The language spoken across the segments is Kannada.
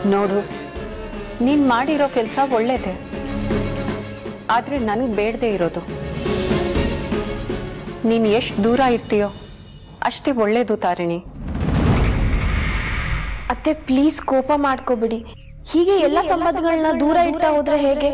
ನೋಡು ನೀನ್ ಮಾಡಿರೋ ಕೆಲಸ ಒಳ್ಳೇದೆ ಆದ್ರೆ ನನಗೆ ಬೇಡದೆ ಇರೋದು ನೀನ್ ಎಷ್ಟು ದೂರ ಇರ್ತೀಯೋ ಅಷ್ಟೇ ಒಳ್ಳೇದು ತಾರಿಣಿ ಅತ್ತೆ ಪ್ಲೀಸ್ ಕೋಪ ಮಾಡ್ಕೋಬಿಡಿ ಹೀಗೆ ಎಲ್ಲ ಸಂಬಂಧಗಳನ್ನ ದೂರ ಇಡ್ತಾ ಹೋದ್ರೆ ಹೇಗೆ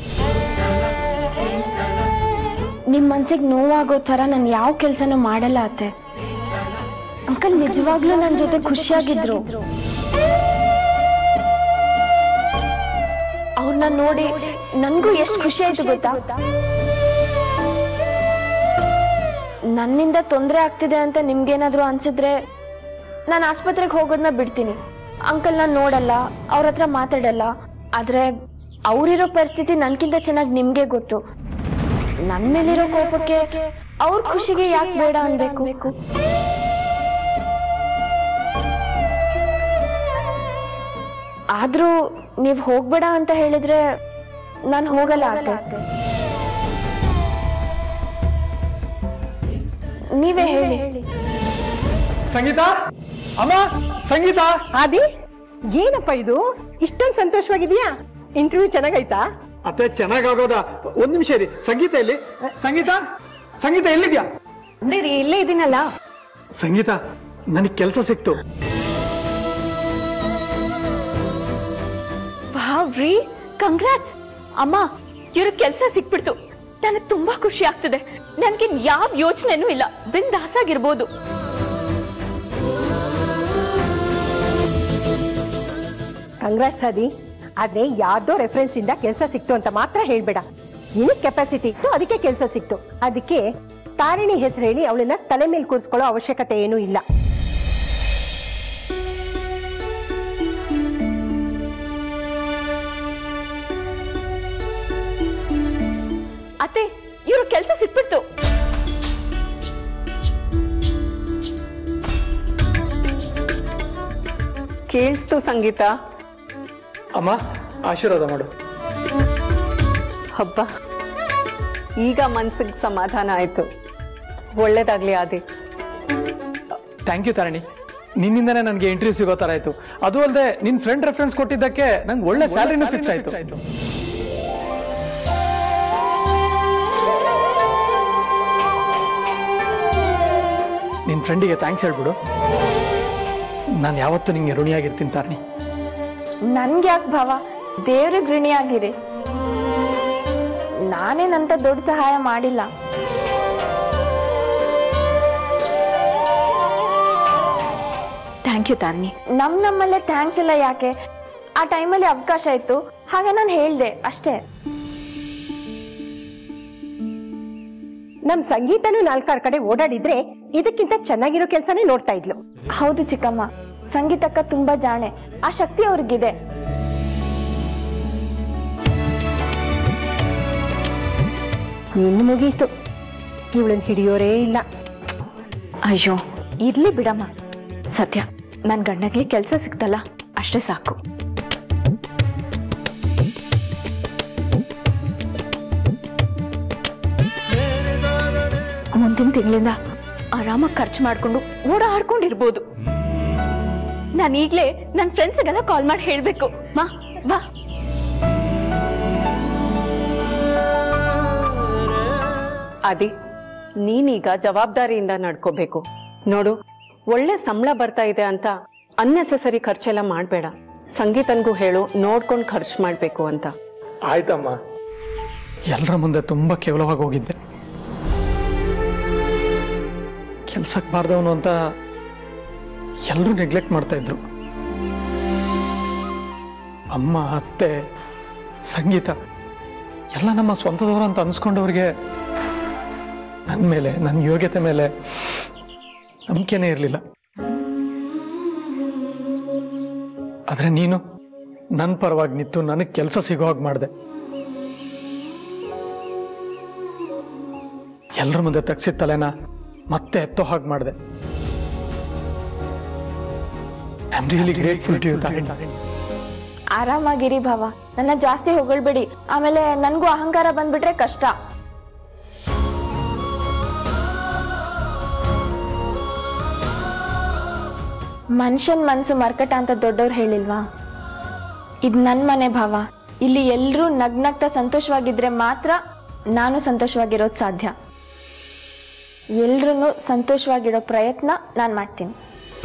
ನಿಮ್ ಮನ್ಸಿಗೆ ನೋವಾಗೋ ತರ ನಾನು ಯಾವ ಕೆಲ್ಸನೂ ಮಾಡಲ್ಲ ಅತ್ತೆ ಅಂಕಲ್ ನಿಜವಾಗ್ಲೂ ನನ್ನ ಜೊತೆ ಖುಷಿಯಾಗಿದ್ರು ಅವ್ರನ್ನ ನೋಡಿ ನನ್ಗೂ ಎಷ್ಟು ಖುಷಿ ಆಯ್ತು ಗೊತ್ತಾ ನನ್ನಿಂದ ತೊಂದರೆ ಆಗ್ತಿದೆ ಅಂತ ನಿಮ್ಗೇನಾದ್ರೂ ಅನ್ಸಿದ್ರೆ ನಾನು ಆಸ್ಪತ್ರೆಗೆ ಹೋಗೋದನ್ನ ಬಿಡ್ತೀನಿ ಅಂಕಲ್ನ ನೋಡಲ್ಲ ಅವ್ರ ಹತ್ರ ಮಾತಾಡಲ್ಲ ಆದ್ರೆ ಅವ್ರಿರೋ ಪರಿಸ್ಥಿತಿ ನನ್ಕಿಂತ ಚೆನ್ನಾಗಿ ನಿಮ್ಗೆ ಗೊತ್ತು ನನ್ ಮೇಲಿರೋ ಕೋಪಕ್ಕೆ ಅವ್ರ ಖುಷಿಗೆ ಯಾಕೆ ಬೇಡ ಅನ್ಬೇಕು ಆದ್ರೂ ನೀವ್ ಹೋಗ್ಬೇಡ ಅಂತ ಹೇಳಿದ್ರೆ ನಾನು ಹೋಗಲ್ಲ ಅತ್ತೆ ನೀವೇ ಹೇಳಿ ಸಂಗೀತ ಅಮ್ಮ ಸಂಗೀತ ಆದಿ ಏನಪ್ಪ ಇದು ಇಷ್ಟೊಂದು ಸಂತೋಷವಾಗಿದೆಯಾ ಇಂಟರ್ವ್ಯೂ ಚೆನ್ನಾಗಾಯ್ತಾ ಅತ್ತೆ ಚೆನ್ನಾಗಾಗೋದ ಒಂದ್ ನಿಮಿಷ ಇರಿ ಸಂಗೀತ ಎಲ್ಲಿ ಸಂಗೀತ ಸಂಗೀತ ಎಲ್ಲಿದ್ಯಾ ಇಲ್ಲೇ ಇದೀನಲ್ಲ ಸಂಗೀತ ನನಗೆ ಕೆಲಸ ಸಿಕ್ತು ಭಾವ್ರಿ ಕಂಗ್ರಾಟ್ಸ್ ಅಮ್ಮ ಇವ್ರ ಕೆಲ್ಸ ಸಿಕ್ಬಿಡ್ತು ನನಗೆ ತುಂಬಾ ಖುಷಿ ಆಗ್ತಿದೆ ನನ್ಗೆ ಯಾವ ಯೋಚನೆನೂ ಇಲ್ಲ ಬಿಂದಾಸಾಗಿರ್ಬೋದು ಕಂಗ್ರಾಟ್ಸ್ ಆದಿ ಆದ್ರೆ ಯಾರ್ದೋ ರೆಫರೆನ್ಸ್ ಇಂದ ಕೆಲಸ ಸಿಕ್ತು ಅಂತ ಮಾತ್ರ ಹೇಳ್ಬೇಡ ನಿನಗ್ ಕೆಪಾಸಿಟಿ ಇತ್ತು ಅದಕ್ಕೆ ಕೆಲಸ ಸಿಕ್ತು ಅದಕ್ಕೆ ತಾರಿಣಿ ಹೆಸರು ಹೇಳಿ ಅವಳನ್ನ ತಲೆ ಮೇಲೆ ಕೂರಿಸ್ಕೊಳ್ಳೋ ಅವಶ್ಯಕತೆ ಏನೂ ಇಲ್ಲ ಅತ್ತೆ ಇವ್ರ ಕೆಲ್ಸ ಸಿಕ್ಬಿಡ್ತು ಕೇಳಿಸ್ತು ಸಂಗೀತ ಅಮ್ಮ ಆಶೀರ್ವಾದ ಮಾಡು ಹಬ್ಬ ಈಗ ಮನ್ಸಿಗೆ ಸಮಾಧಾನ ಆಯ್ತು ಒಳ್ಳೇದಾಗ್ಲಿ ಆದಿ ಥ್ಯಾಂಕ್ ಯು ತಾರಣಿ ನಿನ್ನಿಂದನೇ ನನಗೆ ಇಂಟರ್ವ್ಯೂ ಸಿಗೋ ತರ ಆಯ್ತು ಅದು ಅಲ್ಲದೆ ನಿನ್ ಫ್ರೆಂಡ್ ರೆಫರೆನ್ಸ್ ಕೊಟ್ಟಿದ್ದಕ್ಕೆ ನಂಗೆ ಒಳ್ಳೆ ಸ್ಯಾಲರಿನೂ ಫಿಕ್ಸ್ ಆಯ್ತು ನಿನ್ ಫ್ರೆಂಡಿಗೆ ಥ್ಯಾಂಕ್ಸ್ ಹೇಳ್ಬಿಡು ನಾನು ಯಾವತ್ತೂ ನಿಂಗೆ ಋಣಿಯಾಗಿರ್ತೀನಿ ತಾರಣಿ ನನ್ಗೆ ಯಾಕೆ ಭಾವ ದೇವ್ರಿಗೆ ಋಣಿಯಾಗಿರಿ ನಾನೇನಂತ ದೊಡ್ಡ ಸಹಾಯ ಮಾಡಿಲ್ಲ ಥ್ಯಾಂಕ್ ಯು ತಾರ್ನಿ ನಮ್ ನಮ್ಮಲ್ಲೇ ಥ್ಯಾಂಕ್ಸ್ ಎಲ್ಲ ಯಾಕೆ ಆ ಟೈಮಲ್ಲಿ ಅವಕಾಶ ಇತ್ತು ಹಾಗೆ ನಾನು ಹೇಳ್ದೆ ಅಷ್ಟೇ ನಮ್ ಸಂಗೀತನೂ ನಾಲ್ಕಾರು ಕಡೆ ಓಡಾಡಿದ್ರೆ ಇದಕ್ಕಿಂತ ಚೆನ್ನಾಗಿರೋ ಕೆಲಸನೇ ನೋಡ್ತಾ ಇದ್ಲು ಹೌದು ಚಿಕ್ಕಮ್ಮ ಸಂಗೀತಕ್ಕ ತುಂಬಾ ಜಾಣೆ ಆ ಶಕ್ತಿ ಅವ್ರಿಗಿದೆ ಇನ್ನು ಮುಗೀತು ಇವಳನ್ನ ಹಿಡಿಯೋರೇ ಇಲ್ಲ ಅಯ್ಯೋ ಇರ್ಲಿ ಬಿಡಮ್ಮ ಸತ್ಯ ನನ್ ಗಂಡಗೆ ಕೆಲ್ಸ ಸಿಕ್ತಲ್ಲ ಅಷ್ಟೇ ಸಾಕು ಮುಂದಿನ ತಿಂಗಳಿಂದ ಆರಾಮಾಗಿ ಖರ್ಚು ಮಾಡ್ಕೊಂಡು ಓಡಾಡ್ಕೊಂಡಿರ್ಬೋದು ನಾನು ಈಗ್ಲೇ ನನ್ನ ಫ್ರೆಂಡ್ಸ್ಗೆಲ್ಲ ಕಾಲ್ ಮಾಡಿ ಹೇಳ್ಬೇಕು ಮಾ ಬಾ ಆದಿ ನೀನೀಗ ಜವಾಬ್ದಾರಿಯಿಂದ ನಡ್ಕೋಬೇಕು ನೋಡು ಒಳ್ಳೆ ಸಂಬಳ ಬರ್ತಾ ಇದೆ ಅಂತ ಅನ್ನೆಸೆಸರಿ ಖರ್ಚೆಲ್ಲ ಮಾಡಬೇಡ ಸಂಗೀತನ್ಗೂ ಹೇಳು ನೋಡ್ಕೊಂಡು ಖರ್ಚು ಮಾಡಬೇಕು ಅಂತ ಆಯ್ತಮ್ಮ ಎಲ್ಲರ ಮುಂದೆ ತುಂಬಾ ಕೇವಲವಾಗಿ ಹೋಗಿದ್ದೆ ಕೆಲ್ಸಕ್ಕೆ ಬಾರ್ದವನು ಅಂತ ಎಲ್ಲರೂ ನೆಗ್ಲೆಕ್ಟ್ ಮಾಡ್ತಾ ಇದ್ರು ಅಮ್ಮ ಅತ್ತೆ ಸಂಗೀತ ಎಲ್ಲ ನಮ್ಮ ಸ್ವಂತದವರು ಅಂತ ಅನ್ಸ್ಕೊಂಡವ್ರಿಗೆ ನನ್ನ ಮೇಲೆ ನನ್ನ ಯೋಗ್ಯತೆ ಮೇಲೆ ನಂಬಿಕೆನೇ ಇರಲಿಲ್ಲ ಆದ್ರೆ ನೀನು ನನ್ನ ಪರವಾಗಿ ನಿಂತು ನನಗೆ ಕೆಲಸ ಸಿಗೋ ಹಾಗೆ ಮಾಡಿದೆ ಎಲ್ಲರ ಮುಂದೆ ತಗ್ಸಿದ ತಲೆನ ಮತ್ತೆ ಎತ್ತೋ ಹಾಗೆ ಮಾಡಿದೆ I am really grateful to you ಆರಾಮಾಗಿರಿ ಭಾವ ನನ್ನ ಜಾಸ್ತಿ ಹೊಗಳ್ಬೇಡಿ ಆಮೇಲೆ ನನ್ಗೂ ಅಹಂಕಾರ ಬಂದ್ಬಿಟ್ರೆ ಕಷ್ಟ ಮನುಷ್ಯನ್ ಮನ್ಸು ಮರ್ಕಟ ಅಂತ ದೊಡ್ಡವ್ರು ಹೇಳಿಲ್ವಾ ಇದು ನನ್ನ ಮನೆ ಭಾವ ಇಲ್ಲಿ ಎಲ್ಲರೂ ನಗ್ನಗ್ತಾ ಸಂತೋಷವಾಗಿದ್ರೆ ಮಾತ್ರ ನಾನು ಸಂತೋಷವಾಗಿರೋದು ಸಾಧ್ಯ ಎಲ್ರೂ ಸಂತೋಷವಾಗಿಡೋ ಪ್ರಯತ್ನ ನಾನು ಮಾಡ್ತೀನಿ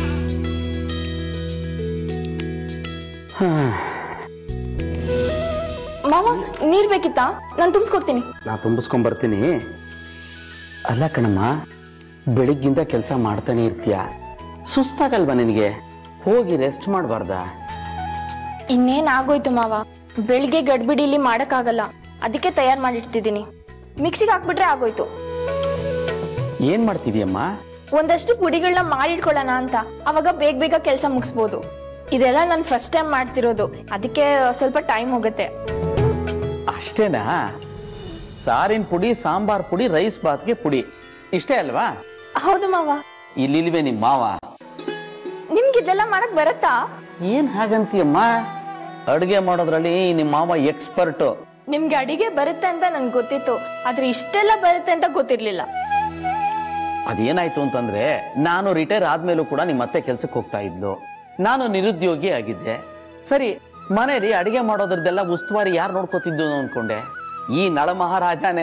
ಮಾವ ನೀರ್ ಬೇಕಿತ್ತಾ ನಾನು ತುಂಬಿಸ್ಕೊಡ್ತೀನಿ ನಾ ತುಂಬಿಸ್ಕೊಂಡ್ ಬರ್ತೀನಿ ಅಲ್ಲ ಕಣಮ್ಮ ಬೆಳಿಗ್ಗಿಂದ ಕೆಲಸ ಮಾಡ್ತಾನೆ ಇರ್ತೀಯ ಸುಸ್ತಾಗಲ್ವಾ ನಿನಗೆ ಹೋಗಿ ರೆಸ್ಟ್ ಮಾಡಬಾರ್ದಾ ಇನ್ನೇನ್ ಆಗೋಯ್ತು ಮಾವ ಬೆಳಿಗ್ಗೆ ಗಡ್ಬಿಡಿಲಿ ಮಾಡಕ್ಕಾಗಲ್ಲ ಅದಕ್ಕೆ ತಯಾರು ಮಾಡಿಡ್ತಿದ್ದೀನಿ ಮಿಕ್ಸಿಗೆ ಹಾಕ್ಬಿಟ್ರೆ ಆಗೋಯ್ತು ಏನ್ ಮಾಡ್ತಿದ್ಯಮ್ಮ ಒಂದಷ್ಟು ಪುಡಿಗಳನ್ನ ಮಾಡಿಟ್ಕೊಳ್ಳೋಣ ಅಂತ ಅವಾಗ ಬೇಗ ಬೇಗ ಕೆಲಸ ಮುಗಿಸ್ಬೋದು ಇದೆಲ್ಲ ನಾನು ಫಸ್ಟ್ ಟೈಮ್ ಮಾಡ್ತಿರೋದು ಅದಕ್ಕೆ ಸ್ವಲ್ಪ ಟೈಮ್ ಹೋಗುತ್ತೆ ಅಷ್ಟೇನಾ ಸಾರಿನ ಪುಡಿ ಸಾಂಬಾರ್ ಪುಡಿ ರೈಸ್ ಬಾತ್ಗೆ ಪುಡಿ ಇಷ್ಟೇ ಅಲ್ವಾ ಹೌದು ಮಾವ ಇಲ್ಲಿಲ್ವೇ ನಿಮ್ಮ ಮಾವ ನಿಮ್ಗೆ ಇದೆಲ್ಲ ಮಾಡಕ್ ಬರತ್ತಾ ಏನ್ ಹಾಗಂತೀಯಮ್ಮ ಅಡುಗೆ ಮಾಡೋದ್ರಲ್ಲಿ ನಿಮ್ಮ ಮಾವ ಎಕ್ಸ್ಪರ್ಟ್ ನಿಮ್ಗೆ ಅಡಿಗೆ ಬರುತ್ತೆ ಅಂತ ನನ್ಗೆ ಗೊತ್ತಿತ್ತು ಆದ್ರೆ ಇಷ್ಟೆಲ್ಲ ಬರುತ್ತೆ ಅಂತ ಗೊತ್ತಿರ್ಲಿಲ್ಲ ಅದೇನಾಯ್ತು ಅಂತಂದ್ರೆ ನಾನು ರಿಟೈರ್ ಆದ್ಮೇಲೂ ಕೂಡ ನಿಮ್ಮ ಅತ್ತೆ ಕೆಲ್ಸಕ್ಕೆ ಹೋಗ್ತಾ ಇದ್ಲು ನಾನು ನಿರುದ್ಯೋಗಿ ಆಗಿದ್ದೆ ಸರಿ ಮನೇಲಿ ಅಡಿಗೆ ಮಾಡೋದ್ರದ್ದೆಲ್ಲ ಉಸ್ತುವಾರಿ ಯಾರು ನೋಡ್ಕೋತಿದ್ದು ಅನ್ಕೊಂಡೆ ಈ ನಳ ಮಹಾರಾಜನೇ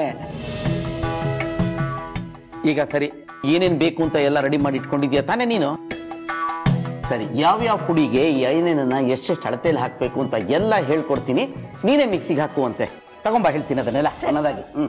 ಈಗ ಸರಿ ಏನೇನ್ ಬೇಕು ಅಂತ ಎಲ್ಲ ರೆಡಿ ಮಾಡಿ ಇಟ್ಕೊಂಡಿದ್ಯಾ ತಾನೇ ನೀನು ಸರಿ ಯಾವ್ಯಾವ ಪುಡಿಗೆ ಏನೇನನ್ನ ಎಷ್ಟೆಷ್ಟು ಅಳತೆಯಲ್ಲಿ ಹಾಕ್ಬೇಕು ಅಂತ ಎಲ್ಲ ಹೇಳ್ಕೊಡ್ತೀನಿ ನೀನೇ ಮಿಕ್ಸಿಗೆ ಹಾಕುವಂತೆ ತಗೊಂಬಾ ಹೇಳ್ತೀನಿ ಅದನ್ನೆಲ್ಲ ಸಣ್ಣದಾಗಿ ಹ್ಮ್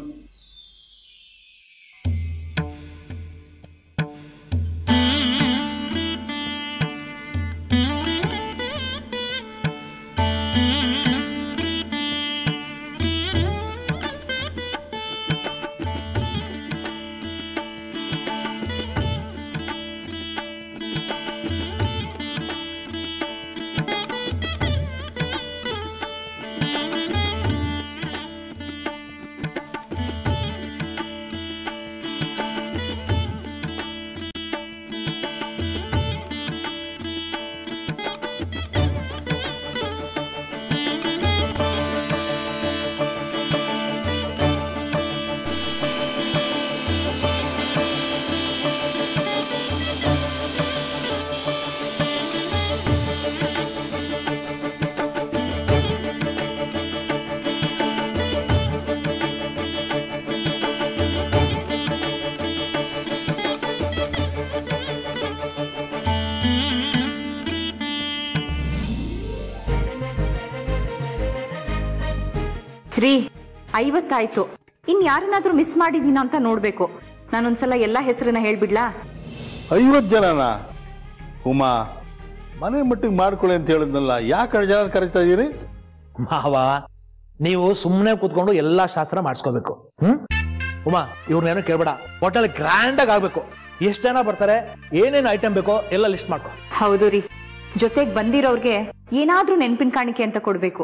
ರೀ ಐವತ್ತಾಯ್ತು ಇನ್ ಯಾರನ್ನಾದ್ರೂ ಮಿಸ್ ಮಾಡಿದೀನ ಅಂತ ನೋಡ್ಬೇಕು ನಾನೊಂದ್ಸಲ ಎಲ್ಲಾ ಹೆಸರನ್ನ ಹೇಳ್ಬಿಡ್ಲಾ ಐವತ್ತು ಜನನ ಉಮಾ ಮನೆ ಮಟ್ಟಿಗೆ ಮಾಡ್ಕೊಳ್ಳಿ ಅಂತ ಹೇಳಿದ್ನಲ್ಲ ಯಾಕೆ ಜನ ಕರಿತಾ ಇದ್ದೀರಿ ಮಾವ ನೀವು ಸುಮ್ಮನೆ ಕೂತ್ಕೊಂಡು ಎಲ್ಲಾ ಶಾಸ್ತ್ರ ಮಾಡಿಸ್ಕೋಬೇಕು ಹ್ಮ್ ಉಮಾ ಇವ್ರನ್ನೇನು ಕೇಳ್ಬೇಡ ಹೋಟೆಲ್ ಗ್ರ್ಯಾಂಡ್ ಆಗಿ ಆಗ್ಬೇಕು ಎಷ್ಟು ಜನ ಬರ್ತಾರೆ ಏನೇನು ಐಟಮ್ ಬೇಕೋ ಎಲ್ಲ ಲಿಸ್ಟ್ ಮಾಡ್ಕೊ ಹೌದು ರೀ ಜೊತೆಗ್ ಬಂದಿರೋರ್ಗೆ ಏನಾದ್ರೂ ನೆನ್ಪಿನ ಕಾಣಿಕೆ ಅಂತ ಕೊಡ್ಬೇಕು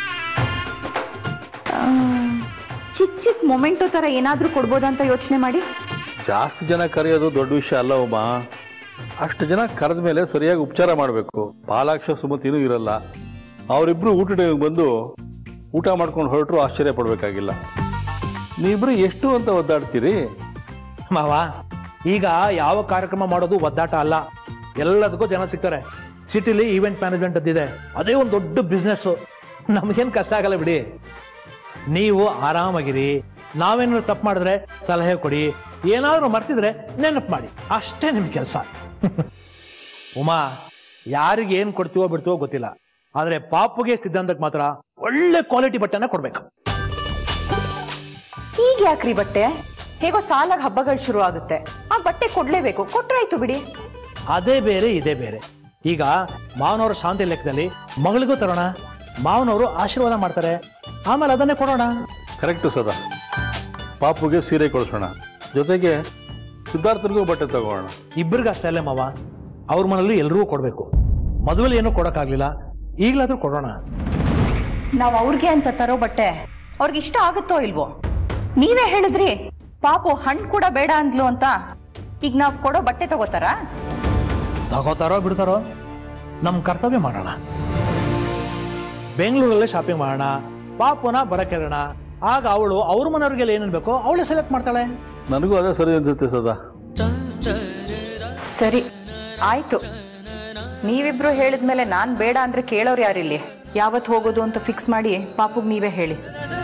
ಆ, ಚಿಕ್ಕ ಚಿಕ್ಕ ಮೊಮೆಂಟೋ ತರ ಏನಾದ್ರೂ ಕೊಡ್ಬೋದಂತ ಯೋಚನೆ ಮಾಡಿ ಜಾಸ್ತಿ ಜನ ಕರೆಯೋದು ದೊಡ್ಡ ವಿಷಯ ಅಲ್ಲ ಉಮಾ ಅಷ್ಟು ಜನ ಕರೆದ ಮೇಲೆ ಸರಿಯಾಗಿ ಉಪಚಾರ ಮಾಡಬೇಕು ಪಾಲಾಕ್ಷ ಸುಮತಿನೂ ಇರಲ್ಲ ಅವರಿಬ್ರು ಊಟ ಟೈಮಿಗೆ ಬಂದು ಊಟ ಮಾಡ್ಕೊಂಡು ಹೊರಟರು ಆಶ್ಚರ್ಯ ಪಡ್ಬೇಕಾಗಿಲ್ಲ ನೀವಿಬ್ರು ಎಷ್ಟು ಅಂತ ಒದ್ದಾಡ್ತೀರಿ ಮಾವ ಈಗ ಯಾವ ಕಾರ್ಯಕ್ರಮ ಮಾಡೋದು ಒದ್ದಾಟ ಅಲ್ಲ ಎಲ್ಲದಕ್ಕೂ ಜನ ಸಿಗ್ತಾರೆ ಸಿಟಿಲಿ ಈವೆಂಟ್ ಮ್ಯಾನೇಜ್ಮೆಂಟ್ ಅಂತಿದೆ ಅದೇ ಒಂದು ದೊಡ್ಡ ಬಿಸ್ನೆಸ್ ನಮಗೇನು ಕಷ್ಟ ಆಗಲ್ಲ ಬಿಡಿ ನೀವು ಆರಾಮಾಗಿರಿ ನಾವೇನಾದ್ರು ತಪ್ಪು ಮಾಡಿದ್ರೆ ಸಲಹೆ ಕೊಡಿ ಏನಾದರೂ ಮರ್ತಿದ್ರೆ ನೆನಪು ಮಾಡಿ ಅಷ್ಟೇ ನಿಮ್ಮ ಕೆಲಸ ಉಮಾ ಯಾರಿಗೆ ಏನು ಕೊಡ್ತೀವೋ ಬಿಡ್ತೀವೋ ಗೊತ್ತಿಲ್ಲ ಆದರೆ ಪಾಪುಗೆ ಸಿದ್ಧಾಂತಕ್ಕೆ ಮಾತ್ರ ಒಳ್ಳೆ ಕ್ವಾಲಿಟಿ ಬಟ್ಟೆನ ಕೊಡ್ಬೇಕು ಈಗ ಯಾಕ್ರಿ ಬಟ್ಟೆ ಹೇಗೋ ಸಾಲಾಗ ಹಬ್ಬಗಳು ಶುರು ಆಗುತ್ತೆ ಆ ಬಟ್ಟೆ ಕೊಡ್ಲೇಬೇಕು ಕೊಟ್ರಾಯ್ತು ಬಿಡಿ ಅದೇ ಬೇರೆ ಇದೇ ಬೇರೆ ಈಗ ಮಾವನವರ ಶಾಂತಿ ಲೆಕ್ಕದಲ್ಲಿ ಮಗಳಿಗೂ ತರೋಣ ಮಾವನವರು ಆಶೀರ್ವಾದ ಮಾಡ್ತಾರೆ ಆಮೇಲೆ ಅದನ್ನೇ ಕೊಡೋಣ ಕರೆಕ್ಟು ಸದಾ ಪಾಪುಗೆ ಸೀರೆ ಕೊಡಿಸೋಣ ಜೊತೆಗೆ ಸಿದ್ಧಾರ್ಥನಿಗೂ ಬಟ್ಟೆ ತಗೋಣ ಇಬ್ಬರಿಗೂ ಅಷ್ಟೇ ಅಲ್ಲೇ ಮಾವ ಅವ್ರ ಮನೇಲಿ ಎಲ್ರಿಗೂ ಕೊಡಬೇಕು ಮದುವೆಲಿ ಏನೂ ಕೊಡೋಕ್ಕಾಗಲಿಲ್ಲ ಈಗಲಾದ್ರೂ ಕೊಡೋಣ ನಾವ್ ಅವ್ರಿಗೆ ಅಂತ ತರೋ ಬಟ್ಟೆ ಅವ್ರಿಗೆ ಇಷ್ಟ ಆಗುತ್ತೋ ಇಲ್ವೋ ನೀವೇ ಹೇಳಿದ್ರಿ ಪಾಪು ಹಣ್ಣು ಕೂಡ ಬೇಡ ಅಂದ್ಲು ಅಂತ ಈಗ ನಾವ್ ಕೊಡೋ ಬಟ್ಟೆ ತಗೋತಾರಾ ತಗೋತಾರೋ ಬಿಡ್ತಾರೋ ನಮ್ಮ ಕರ್ತವ್ಯ ಮಾಡೋಣ ಬೆಂಗಳೂರಲ್ಲೇ ಶಾಪಿಂಗ್ ಮಾಡೋಣ ಪಾಪುನ ಬರಕ್ಕೆ ಹೇಳೋಣ ಆಗ ಅವಳು ಅವ್ರ ಮನೆಯವ್ರಿಗೆಲ್ಲ ಏನೇನು ಬೇಕೋ ಅವಳೇ ಸೆಲೆಕ್ಟ್ ಮಾಡ್ತಾಳೆ ನನಗೂ ಅದೇ ಸರಿ ಅನ್ಸುತ್ತೆ ಸದಾ ಸರಿ ಆಯ್ತು ನೀವಿಬ್ರು ಹೇಳಿದ್ಮೇಲೆ ನಾನ್ ಬೇಡ ಅಂದ್ರೆ ಕೇಳೋರು ಯಾರಿಲ್ಲಿ ಯಾವತ್ತು ಹೋಗೋದು ಅಂತ ಫಿಕ್ಸ್ ಮಾಡಿ ಪಾಪುಗೆ ನೀವೇ ಹೇಳಿ